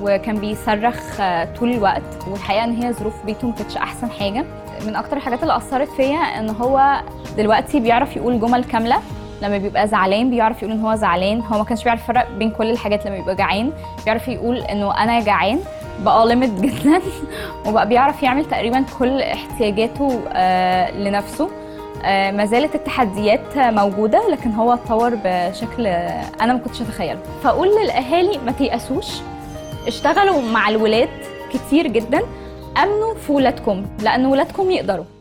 وكان بيصرخ آه، طول الوقت والحقيقه ان هي ظروف بيته ما كانتش احسن حاجه من اكتر الحاجات اللي اثرت فيا ان هو دلوقتي بيعرف يقول جمل كامله لما بيبقى زعلان بيعرف يقول ان هو زعلان هو ما كانش بيعرف يفرق بين كل الحاجات لما بيبقى جعان بيعرف يقول انه انا جعان بقى ليميت جدا وبقى بيعرف يعمل تقريبا كل احتياجاته آه لنفسه آه ما زالت التحديات موجوده لكن هو اتطور بشكل آه، انا ما كنتش اتخيله فاقول للاهالي ما تيأسوش اشتغلوا مع الولاد كتير جدا امنوا في ولادكم لان ولادكم يقدروا